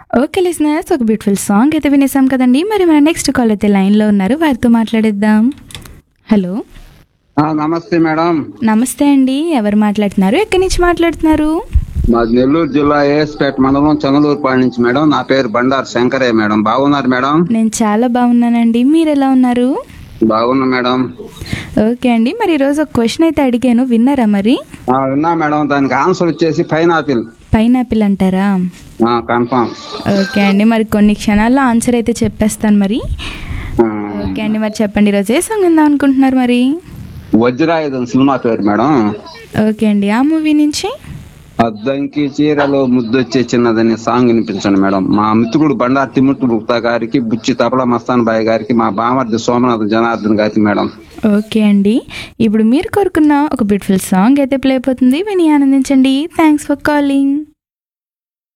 okay listeners ఒక beautiful song అయితే వినేసాం కదండి మరి మన నెక్స్ట్ కాల్ అయితే లైన్లో ఉన్నారు వారితో మాట్లాడేద్దాం హలో ఆ, నమస్తే మేడం నమస్తే అండి ఎవరు మాట్లాడుతున్నారు ఎక్కడి నుంచి మాట్లాడుతున్నారు మాది నెల్లూరు జిల్లా ఏఎస్పేట మండలం చంగలూరుపాడు నుంచి మేడం నా పేరు బండారు శంకరయ్య మేడం బాగున్నారు మేడం నేను చాలా బాగున్నానండి మీరు ఎలా ఉన్నారు బాగున్నా మేడం ఓకే అండి మరి ఈరోజు ఒక క్వశ్చన్ అయితే అడిగాను విన్నారా మరి ఆ, విన్నా మేడం దానికి ఆన్సర్ వచ్చేసి పైనాపిల్ పైనాపిల్ అంటారా కన్ఫామ్ ఓకే అండి మరి కొన్ని క్షణాల్లో ఆన్సర్ అయితే చెప్పేస్తాను మరి ఓకే అండి మరి చెప్పండి ఈరోజు ఏ సాంగ్ ఉందాం అనుకుంటున్నారు మరి వజ్రాయుధం సినిమా పేరు మేడం ఓకే అండి ఆ మూవీ నుంచి అద్దంకి చీరలో ముద్దొచ్చే చిన్నదని సాంగ్ వినిపించండి మేడం మా మిత్రుడు బండారు తిమ్ముట్టు గుప్తా గారికి బుచ్చి తపల మస్తాన్ బాయ్ గారికి మా బామర్ది సోమనాథ్ జనార్దన్ గారికి మేడం ఓకే అండి ఇప్పుడు మీరు కోరుకున్న ఒక బ్యూటిఫుల్ సాంగ్ అయితే ప్లే అయిపోతుంది విని ఆనందించండి థ్యాంక్స్ ఫర్ కాలింగ్